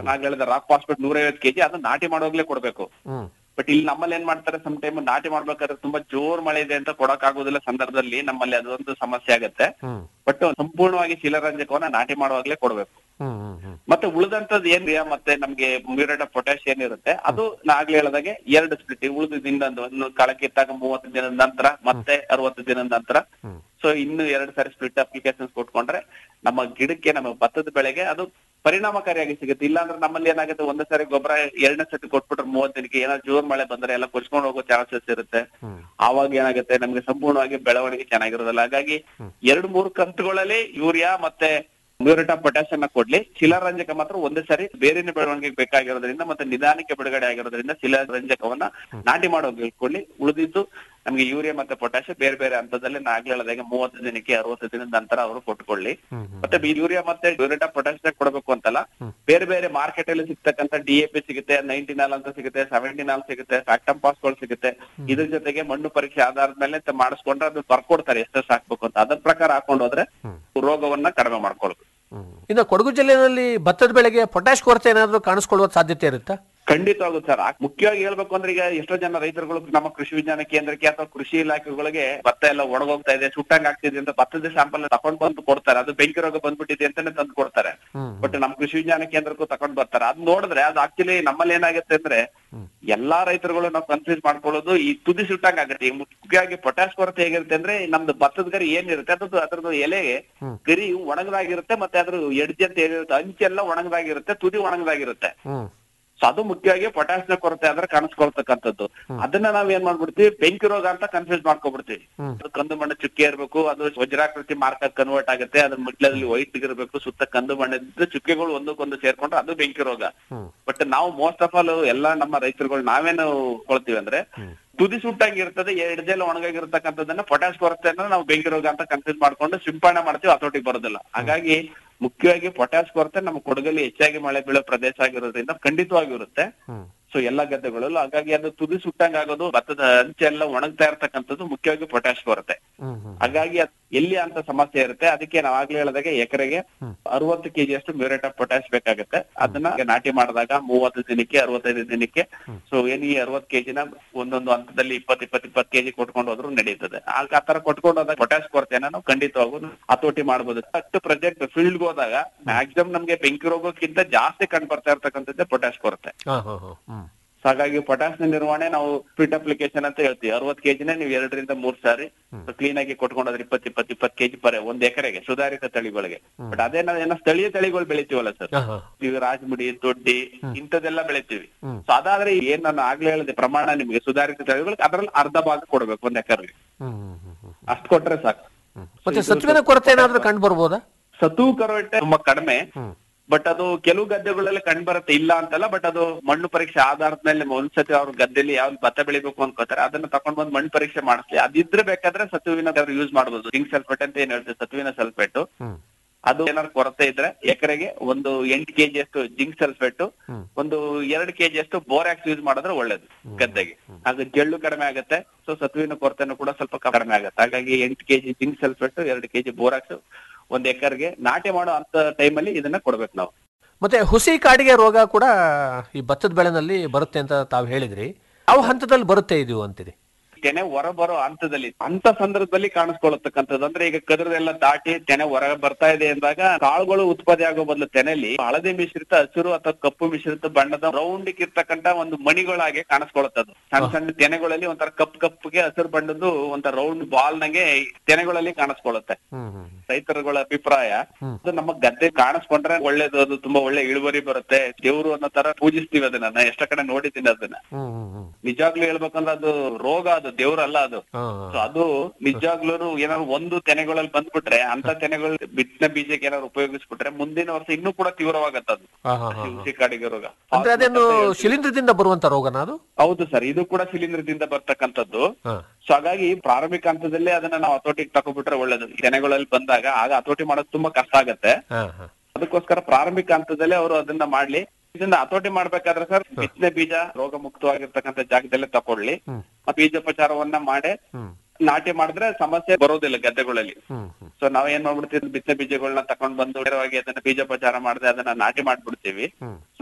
ನಾಗ್ ಹೇಳಿದ rock phosphate ನೂರೈವತ್ತು KG ಅದನ್ನ ನಾಟಿ ಮಾಡೋಗ್ಲೇ ಕೊಡ್ಬೇಕು ಹ್ಮ್ ಬಟ್ ಇಲ್ಲಿ ನಮ್ಮಲ್ಲಿ ಏನ್ ಮಾಡ್ತಾರೆ ಸಮ್ ಟೈಮ್ ನಾಟಿ ಮಾಡ್ಬೇಕಾದ್ರೆ ತುಂಬಾ ಜೋರ್ ಮಳೆ ಇದೆ ಅಂತ ಕೊಡಕ್ ಆಗೋದಿಲ್ಲ ಸಂದರ್ಭದಲ್ಲಿ ನಮ್ಮಲ್ಲಿ ಅದೊಂದು ಸಮಸ್ಯೆ ಆಗತ್ತೆ ಹ್ಮ್ ಬಟ್ ಸಂಪೂರ್ಣವಾಗಿ ಶಿಲಾರಂಜಕವನ್ನ ನಾಟಿ ಮಾಡುವಾಗ್ಲೇ ಕೊಡ್ಬೇಕು ಹ್ಮ್ ಹ್ಮ್ ಹ್ಮ್ ಮತ್ತೆ ಉಳಿದಂತದ್ದು ಏನ್ ಮತ್ತೆ ನಮ್ಗೆ ಮ್ಯೂರೇಟ್ ಆಫ್ ಪೊಟ್ಯಾಶ್ ಏನಿರುತ್ತೆ ಅದು ನಾ ಆಗ್ಲೇ ಹೇಳ್ದಾಗೆ ಎರಡು ಸ್ಪ್ಲಿಟ್ ಉಳಿದಿದ್ದ ಒಂದು ಕಳಕಿತ್ತಾಗ ಮೂವತ್ತು ದಿನದ ನಂತರ ಮತ್ತೆ ಅರವತ್ತು ದಿನದ ನಂತರ ಹ್ಮ್. ಸೊ ಇನ್ನು ಎರಡು ಸಾರಿ ಸ್ಪ್ಲಿಟ್ ಅಪ್ಲಿಕೇಶನ್ಸ್ ಕೊಟ್ಕೊಂಡ್ರೆ ನಮ್ಮ ಗಿಡಕ್ಕೆ ನಮ್ಮ ಭತ್ತದ ಬೆಳೆಗೆ ಅದು ಪರಿಣಾಮಕಾರಿಯಾಗಿ ಸಿಗುತ್ತೆ ಇಲ್ಲಾಂದ್ರೆ ನಮ್ಮಲ್ಲಿ ಏನಾಗುತ್ತೆ ಒಂದೇ ಸಾರಿ ಗೊಬ್ಬರ ಎರಡನೇ ಸತಿ ಕೊಟ್ಬಿಟ್ರೆ ಮೂವತ್ತು ದಿನಕ್ಕೆ ಏನಾದ್ರು ಜೋರ್ ಮಳೆ ಬಂದ್ರೆ ಎಲ್ಲ ಕೊಚ್ಕೊಂಡು ಹೋಗೋ ಚಾನ್ಸಸ್ ಇರುತ್ತೆ ಹ್ಮ್ ಆವಾಗ ಏನಾಗುತ್ತೆ ನಮ್ಗೆ ಸಂಪೂರ್ಣವಾಗಿ ಬೆಳವಣಿಗೆ ಚೆನ್ನಾಗಿರೋದಿಲ್ಲ ಹಾಗಾಗಿ ಎರಡು ಮೂರು ಕಂತುಗಳಲ್ಲಿ ಯೂರಿಯಾ ಮತ್ತೆ ಮ್ಯೂರೇಟ್ ಆಫ್ ಪೊಟ್ಯಾಷಿಯಂ ಕೊಡ್ಲಿ ಶಿಲಾರಂಜಕ ಮಾತ್ರ ಒಂದೇ ಸಾರಿ ಬೇರೆನೆ ಬೆಳವಣಿಗೆಗೆ ಬೇಕಾಗಿರೋದ್ರಿಂದ ಮತ್ತೆ ನಿಧಾನಕ್ಕೆ ಬಿಡುಗಡೆ ಆಗಿರೋದ್ರಿಂದ ಶಿಲಾರಂಜಕವನ್ನ ನಾಟಿ ಮಾಡೋ ಕೊಡ್ಲಿ ಉಳಿದಿದ್ದು ನಮ್ಗೆ ಯೂರಿಯಾ ಮತ್ತೆ ಪೊಟ್ಯಾಷಿಯಂ ಬೇರೆ ಬೇರೆ ಹಂತದಲ್ಲಿ ನಾ ಆಗ್ಲೇ ಹೇಳ್ದಾಗೆ ಮೂವತ್ತು ದಿನಕ್ಕೆ ಅರವತ್ತು ದಿನದ ನಂತರ ಅವರು ಕೊಟ್ಕೊಳ್ಳಿ ಹ್ಮ್ ಹ್ಮ್ ಮತ್ತೆ ಈ ಯೂರಿಯಾ ಮತ್ತೆ ಮ್ಯೂರೇಟ್ ಆಫ್ ಪೊಟ್ಯಾಷಿಯಂ ಕೊಡಬೇಕು ಅಂತಲ್ಲ ಬೇರೆ ಬೇರೆ ಮಾರ್ಕೆಟ್ ಅಲ್ಲಿ ಸಿಗ್ತಕ್ಕಂತ ಡಿ ಎ ಪಿ ಸಿಗುತ್ತೆ ನೈನ್ಟಿ ನಾಲ್ ಅಂತ ಸಿಗುತ್ತೆ ಸೆವೆಂಟಿ ನಾಲ್ ಸಿಗುತ್ತೆ ಫ್ಯಾಕ್ಟಮ್ ಗಳು ಸಿಗುತ್ತೆ ಇದ್ರ ಜೊತೆಗೆ ಮಣ್ಣು ಪರೀಕ್ಷೆ ಆಧಾರದ ಮೇಲೆ ತ- ಮಾಡಿಸ್ಕೊಂಡ್ರೆ ಅದು ಬರ್ಕೊಡ್ತಾರೆ ಎಷ್ಟು ಹಾಕ್ಬೇಕು ಅಂತ ಅದ್ರ ಪ್ರಕಾರ ಹಾಕೊಂಡು ಹೋದ್ರೆ ರೋಗವನ್ನ ಕಡಿಮೆ ಮಾಡ್ಕೊಳ್ಬೇಕು ಹ್ಮ್. ಇನ್ನು ಕೊಡಗು ಜಿಲ್ಲೆಯಲ್ಲಿ ಭತ್ತದ ಬೆಳೆಗೆ ಪೊಟ್ಯಾಶ್ ಕೊರತೆ ಏನಾದರೂ ಕಾಣಿಸ್ಕೊಳ್ಳುವ ಸಾಧ್ಯತೆ ಇರುತ್ತಾ ಖಂಡಿತವಾಗುತ್ತೆ ಸರ್ ಮುಖ್ಯವಾಗಿ ಹೇಳ್ಬೇಕು ಅಂದ್ರೆ ಈಗ ಎಷ್ಟೋ ಜನ ರೈತರುಗಳು ನಮ್ಮ ಕೃಷಿ ವಿಜ್ಞಾನ ಕೇಂದ್ರಕ್ಕೆ ಅಥವಾ ಕೃಷಿ ಇಲಾಖೆಗಳಿಗೆ ಭತ್ತ ಎಲ್ಲ ಒಣಗೋಗ್ತಾ ಇದೆ ಸುಟ್ಟಂಗ್ ಆಗ್ತಿದೆ ಅಂತ ಭತ್ತದ ಸ್ಯಾಂಪಲ್ ತಕೊಂಡ್ ಬಂದು ಕೊಡ್ತಾರೆ ಅದು ಬೆಂಕಿ ರೋಗ ಬಂದ್ಬಿಟ್ಟಿದೆ ಅಂತಾನೆ ತಂದು ಕೊಡ್ತಾರೆ ಹ್ಮ್ ಬಟ್ ನಮ್ ಕೃಷಿ ವಿಜ್ಞಾನ ಕೇಂದ್ರಕ್ಕೂ ತಕೊಂಡ್ ಬರ್ತಾರೆ ಅದ್ ನೋಡಿದ್ರೆ ಅದು ಆಕ್ಚುಲಿ ನಮ್ಮಲ್ಲಿ ಏನಾಗುತ್ತೆ ಅಂದ್ರೆ ಎಲ್ಲಾ ರೈತರುಗಳು ನಾವು ಕನ್ಫ್ಯೂಸ್ ಮಾಡ್ಕೊಳ್ಳೋದು ಈ ತುದಿ ಸುಟ್ಟಂಗ್ ಆಗುತ್ತೆ ಈ ಮುಖ್ಯವಾಗಿ ಪೊಟ್ಯಾಶ್ ಕೊರತೆ ಹೇಗಿರುತ್ತೆ ಅಂದ್ರೆ ನಮ್ದು ಭತ್ತದ ಗರಿ ಏನಿರುತ್ತೆ ಅದ್ರದ್ದು ಅದ್ರದ್ದು ಎಲೆಗೆ ಗರಿ ಒಣಗದಾಗಿರುತ್ತೆ ಮತ್ತೆ ಅದ್ರ ಎಡ್ಜ್ ಅಂತ ಏನಿರುತ್ತೆ ಅಂಚೆಲ್ಲ ಒಣಗದಾಗಿರುತ್ತೆ ತುದಿ ಒಣಗದಾಗಿರುತ್ತೆ ಹ್ಮ್ ಸೊ ಅದು ಮುಖ್ಯವಾಗಿ ಪೊಟ್ಯಾಶ್ ನ ಕೊರತೆ ಆದ್ರೆ ಕಾಣಿಸ್ಕೊಳ್ತಕ್ಕಂಥದ್ದು ಅದನ್ನ ನಾವ್ ಏನ್ ಮಾಡ್ಬಿಡ್ತೀವಿ ಬೆಂಕಿ ರೋಗ ಅಂತ ಕನ್ಫ್ಯೂಸ್ ಮಾಡ್ಕೊಬಿಡ್ತೀವಿ ಹ್ಮ್. ಅದು ಕಂದು ಬಣ್ಣ ಚುಕ್ಕೆ ಇರ್ಬೇಕು ಅದು ವಜ್ರಾಕೃತಿ ಮಾರ್ಕ್ ಕನ್ವರ್ಟ್ ಆಗುತ್ತೆ ಅದ್ರ ಮಿಡ್ಲಲ್ಲಿ ವೈಟ್ ಇರಬೇಕು ಸುತ್ತ ಕಂದು ಬಣ್ಣದ ಚುಕ್ಕೆಗಳು ಒಂದಕ್ಕೊಂದು ಸೇರ್ಕೊಂಡ್ರೆ ಅದು ಬೆಂಕಿ ರೋಗ ಹ್ಮ್ ಬಟ್ ನಾವು ಮೋಸ್ಟ್ ಆಫ್ ಆಲ್ ಎಲ್ಲಾ ನಮ್ಮ ರೈತರುಗಳು ನಾವೇನು ಕೊಳ್ತೀವಿ ಅಂದ್ರೆ ತುದಿ ಸುಟ್ಟಂಗಿರ್ತದೆ ಎಡ್ಜೆಲ್ಲ ಒಣಗಾಗಿರ್ತಕ್ಕಂಥದ್ದನ್ನ ಪೊಟ್ಯಾಶ್ ಕೊರತೆಯನ್ನ ನಾವು ಬೆಂಕಿ ರೋಗ ಅಂತ ಕನ್ಫ್ಯೂಸ್ ಮಾಡ್ಕೊಂಡು ಸಿಂಪಡಣೆ ಮಾಡ್ತೀವಿ ಹತೋಟಿಗೆ ಬರೋದಿಲ್ಲ ಹಾಗಾಗಿ ಮುಖ್ಯವಾಗಿ ಪೊಟ್ಯಾಶ್ ಕೊರತೆ ನಮ್ಮ ಕೊಡಗಲ್ಲಿ ಹೆಚ್ಚಾಗಿ ಮಳೆ ಬೀಳೋ ಪ್ರದೇಶ ಆಗಿರೋದ್ರಿಂದ ಖಂಡಿತವಾಗಿರುತ್ತೆ ಹ್ಮ್ ಸೊ ಎಲ್ಲಾ ಗದ್ದೆಗಳಲ್ಲೂ ಹಾಗಾಗಿ ಅದು ತುದಿ ಸುಟ್ಟಂಗ್ ಆಗೋದು ಭತ್ತದ ಅಂಚೆಲ್ಲ ಒಣಗ್ತಾ ಇರ್ತಕ್ಕಂಥದ್ದು ಮುಖ್ಯವಾಗಿ ಪೊಟ್ಯಾಶ್ ಕೊರತೆ ಹ್ಮ್ ಹ್ಮ್ ಹಾಗಾಗಿ ಅದ್ ಎಲ್ಲಿ ಅಂತ ಸಮಸ್ಯೆ ಇರುತ್ತೆ ಅದಕ್ಕೆ ನಾವ್ ಆಗ್ಲೇ ಹೇಳಿದಾಗ ಎಕರೆಗೆ ಅರವತ್ತು ಕೆಜಿ ಅಷ್ಟು ಮ್ಯೂರೇಟ್ ಆಫ್ ಪೊಟ್ಯಾಶ್ ಬೇಕಾಗುತ್ತೆ ಅದನ್ನ ನಾಟಿ ಮಾಡಿದಾಗ ಮೂವತ್ತು ದಿನಕ್ಕೆ ಅರವತ್ತೈದು ದಿನಕ್ಕೆ ಸೊ ಏನ್ ಈ ಅರವತ್ತು ಕೆಜಿನ ಒಂದೊಂದು ಹಂತದಲ್ಲಿ ಇಪ್ಪತ್ ಇಪ್ಪತ್ ಇಪ್ಪತ್ ಕೆಜಿ ಕೊಟ್ಕೊಂಡು ಹೋದ್ರು ನಡೀತದೆ ಆಗ ಆತರ ಕೊಟ್ಕೊಂಡು ಹೋದಾಗ ಪೊಟ್ಯಾಶ್ ಕೊರತೆನ ನಾವು ಖಂಡಿತವಾಗೂ ಹತೋಟಿ ಮಾಡ್ಬೋದು ಅಷ್ಟು ಪ್ರಾಜೆಕ್ಟ್ ಫೀಲ್ಡ್ ಹೋದಾಗ ಮ್ಯಾಕ್ಸಿಮಮ್ ನಮ್ಗೆ ಬೆಂಕಿ ರೋಗಕ್ಕಿಂತ ಜಾಸ್ತಿ ಕಂಡು ಬರ್ತಾ ಇರ್ತಕ್ಕಂಥದ್ದೇ ಪೊಟ್ಯಾಶ್ ಕೊರತೆ ಹಾ ಹಾ ಹಾ ಹ್ಮ್ ಸೊ ಹಾಗಾಗಿ ಪೊಟ್ಯಾಶ್ ನ ನಿರ್ವಹಣೆ ನಾವು ಸ್ಪಿಟ್ ಅಪ್ಲಿಕೇಶನ್ ಅಂತ ಹೇಳ್ತೀವಿ ಅರವತ್ ಕೆಜಿನ ನೀವು ಎರಡರಿಂದ ಮೂರ್ ಸಾರಿ ಕ್ಲೀನ್ ಆಗಿ ಕೊಟ್ಕೊಂಡೋದ್ರೆ ಇಪ್ಪತ್ ಇಪ್ಪತ್ ಇಪ್ಪತ್ ಕೆಜಿ ಪರ ಒಂದ್ ಎಕರೆಗೆ ಸುಧಾರಿತ ತಳಿಗಳಿಗೆ ಬಟ್ ಅದೇ ನಾವು ಏನೋ ಸ್ಥಳೀಯ ತಳಿಗಳು ಬೆಳಿತೀವಲ್ಲ ಸರ್ ಹಾ ಹಾ ಈಗ ರಾಜಮುಡಿ ದೊಡ್ಡಿ ಇಂಥದೆಲ್ಲ ಬೆಳಿತೀವಿ ಹ್ಮ್. ಸೊ ಅದಾದ್ರೆ ಏನ್ ನಾನು ಆಗ್ಲೇ ಹೇಳಿದೆ ಪ್ರಮಾಣ ನಿಮ್ಗೆ ಸುಧಾರಿತ ತಳಿಗಳು ಅದ್ರಲ್ಲಿ ಅರ್ಧ ಭಾಗ ಕೊಡ್ಬೇಕು ಒಂದ್ ಎಕರೆಗೆ ಹ್ಮ್ ಹ್ಮ್ ಹ್ಮ್ ಹ್ಮ್ ಅಷ್ಟ್ ಕೊಟ್ರೆ ಸಾಕು ಹ್ಮ್. ಮತ್ತೆ ಸತ್ವಿನ ಕೊರತೆ ಏನಾದರೂ ಕಂಡು ಬರ್ಬೋದಾ ಸತು ಕರೋಟೆ ತುಂಬಾ ಕಡಿಮೆ ಹ್ಮ್ ಬಟ್ ಅದು ಕೆಲವು ಗದ್ದೆಗಳಲ್ಲಿ ಕಂಡು ಬರುತ್ತೆ ಇಲ್ಲ ಅಂತಲ್ಲ ಬಟ್ ಅದು ಮಣ್ಣು ಪರೀಕ್ಷೆ ಆಧಾರದ ಮೇಲೆ ಒಂದ್ಸತಿ ಅವ್ರ ಗದ್ದೆಲಿ ಯಾವ್ದು ಭತ್ತ ಬೆಳಿಬೇಕು ಅನ್ಕೋತಾರೆ ಅದನ್ನ ತಕೊಂಡ್ ಬಂದ್ ಮಣ್ಣು ಪರೀಕ್ಷೆ ಮಾಡಿಸ್ಲಿ ಅದಿದ್ರೆ ಬೇಕಾದ್ರೆ ಸತುವಿನ ಯೂಸ್ ಮಾಡ್ಬೋದು ಜಿಂಕ್ ಸಲ್ಫೇಟ್ ಅಂತ ಏನ್ ಹೇಳ್ತೀವಿ ಸತುವಿನ ಸಲ್ಫೇಟ್ ಹ್ಮ್ ಅದು ಏನಾದ್ರು ಕೊರತೆ ಇದ್ರೆ ಎಕರೆಗೆ ಒಂದು ಎಂಟು ಕೆಜಿ ಅಷ್ಟು ಜಿಂಕ್ ಸಲ್ಫೇಟ್ ಹ್ಮ್. ಒಂದು ಎರಡು ಕೆಜಿ ಅಷ್ಟು ಬೋರಾಕ್ಸ್ ಯೂಸ್ ಮಾಡಿದ್ರೆ ಒಳ್ಳೇದು ಗದ್ದೆಗೆ ಆಗ ಜಳ್ಳು ಕಡಿಮೆ ಆಗುತ್ತೆ ಸೊ ಸತುವಿನ ಕೊರತೆನೂ ಕೂಡ ಸ್ವಲ್ಪ ಕಡಿಮೆ ಆಗುತ್ತೆ ಹಾಗಾಗಿ ಎಂಟು ಕೆಜಿ ಜಿಂಕ್ ಸಲ್ಫೇಟ್ ಎರಡು ಕೆಜಿ ಬೋರಾಕ್ಸ್ ಒಂದ್ ಎಕರ್ಗೆ ನಾಟಿ ಮಾಡೋ ಅಂತ ಟೈಮಲ್ಲಿ ಇದನ್ನ ಕೊಡ್ಬೇಕು ನಾವು ಮತ್ತೆ ಹುಸಿ ಕಾಡಿಗೆ ರೋಗ ಕೂಡ ಈ ಭತ್ತದ ಬೆಳೆನಲ್ಲಿ ಬರುತ್ತೆ ಅಂತ ತಾವು ಹೇಳಿದ್ರಿ ಯಾವ ಹಂತದಲ್ಲಿ ಬರುತ್ತೆ ಇದು ಅಂತೀರಿ ತೆನೆ ಹೊರ ಬರೋ ಹಂತದಲ್ಲಿ ಅಂತ ಸಂದರ್ಭದಲ್ಲಿ ಕಾಣಿಸ್ಕೊಳ್ಳತಕ್ಕಂಥದ್ದು ಅಂದ್ರೆ ಈಗ ಕದ್ರದೆಲ್ಲ ದಾಟಿ ತೆನೆ ಹೊರ ಬರ್ತಾ ಇದೆ ಅಂದಾಗ ಕಾಳುಗಳು ಉತ್ಪತ್ತಿ ಆಗೋ ಬದಲು ತೆನೆಲಿ ಹಳದಿ ಮಿಶ್ರಿತ ಹಸಿರು ಅಥವಾ ಕಪ್ಪು ಮಿಶ್ರಿತ ಬಣ್ಣದ ರೌಂಡ್ ಇರ್ತಕ್ಕಂತ ಒಂದು ಮಣಿಗಳಾಗಿ ಕಾಣಿಸ್ಕೊಳ್ಳುತ್ತದು ಸಣ್ಣ ಸಣ್ಣ ತೆನೆಗಳಲ್ಲಿ ಒಂಥರ ಕಪ್ ಕಪ್ಗೆ ಹಸಿರು ಬಣ್ಣದ್ದು ಒಂಥರ ರೌಂಡ್ ಬಾಲ್ ನಂಗೆ ತೆನೆಗಳಲ್ಲಿ ಕಾಣಿಸ್ಕೊಳ್ಳುತ್ತೆ ಹ್ಮ್ ಹ್ಮ್ ರೈತರುಗಳ ಅಭಿಪ್ರಾಯ ಹ್ಮ್. ಅದು ನಮ್ಮ ಗದ್ದೆ ಕಾಣಿಸ್ಕೊಂಡ್ರೆ ಒಳ್ಳೇದು ಅದು ತುಂಬಾ ಒಳ್ಳೆ ಇಳುವರಿ ಬರುತ್ತೆ ದೇವ್ರು ಅನ್ನೋ ತರ ಪೂಜಿಸ್ತೀವಿ ಅದನ್ನ ನಾ ಎಷ್ಟ ಕಡೆ ನೋಡಿದ್ದೀನಿ ಅದನ್ನ ಹ್ಮ್ ಹ್ಮ್ ಹ್ಮ್ ನಿಜಾಗ್ಲೂ ಹೇಳ್ಬೇಕಂದ್ರೆ ಅದು ರೋಗ ಅದು ದೇವ್ರಲ್ಲ ಅದು ಹಾ ಸೊ ಅದು ನಿಜಾಗ್ಲೂ ಏನಾದ್ರು ಒಂದು ತೆನೆಗಳಲ್ಲಿ ಬಂದ್ಬಿಟ್ರೆ ಅಂತ ತೆನೆಗಳು ಬಿತ್ತನೆ ಬೀಜಕ್ಕೆ ಏನಾದ್ರು ಉಪಯೋಗಿಸ್ಬಿಟ್ರೆ ಮುಂದಿನ ವರ್ಷ ಇನ್ನೂ ಕೂಡ ತೀವ್ರವಾಗತ್ತೆ ಅದು ಹಾ ಹಾ ಹಾ ಹುಸಿ ಕಾಡಿಗೆ ರೋಗ ಅಂದ್ರೆ ಅದೇನು ಶಿಲೀಂಧ್ರದಿಂದ ಬರುವಂತ ರೋಗನ ಅದು ಹೌದು ಸರ್ ಇದು ಕೂಡ ಶಿಲೀಂಧ್ರದಿಂದ ಬರ್ತಕ್ಕಂಥದ್ದು ಹಾ ಸೊ ಹಾಗಾಗಿ ಪ್ರಾರಂಭಿಕ ಹಂತದಲ್ಲೇ ಅದನ್ನ ನಾವು ಹತೋಟಿಗೆ ತಗೊಬಿಟ್ರೆ ಒಳ್ಳೇದು ತೆನೆಗಳಲ್ಲಿ ಬಂದಾಗ ಆಗ ಹತೋಟಿ ಮಾಡೋದು ತುಂಬಾ ಕಷ್ಟ ಆಗತ್ತೆ ಹಾ ಹಾ ಅದಕ್ಕೋಸ್ಕರ ಪ್ರಾರಂಭಿಕ ಹಂತದಲ್ಲೇ ಅವರು ಅದನ್ನ ಮಾಡ್ಲಿ ಇದನ್ನ ಹತೋಟಿ ಮಾಡ್ಬೇಕಾದ್ರೆ ಸರ್ ಬಿತ್ತನೆ ಬೀಜ ರೋಗ ಮುಕ್ತವಾಗಿರ್ತಕ್ಕಂಥ ಜಾಗದಲ್ಲೇ ತಕೊಳ್ಳಿ ಹ್ಮ್. ಮತ್ತೆ ಬೀಜೋಪಚಾರವನ್ನ ಮಾಡಿ ಹ್ಮ್ ನಾಟಿ ಮಾಡಿದ್ರೆ ಸಮಸ್ಯೆ ಬರೋದಿಲ್ಲ ಗದ್ದೆಗಳಲ್ಲಿ ಹ್ಮ್ ಹ್ಮ್ ಸೊ ನಾವ್ ಏನ್ ಮಾಡ್ಬಿಡ್ತೀವಿ ಬಿತ್ತನೆ ಬೀಜಗಳನ್ನ ತಕೊಂಡ್ ಬಂದು ನೇರವಾಗಿ ಅದನ್ನ ಬೀಜೋಪಚಾರ ಮಾಡದೆ ಅದನ್ನ ನಾಟಿ ಮಾಡ್ಬಿಡ್ತೀವಿ ಹ್ಮ್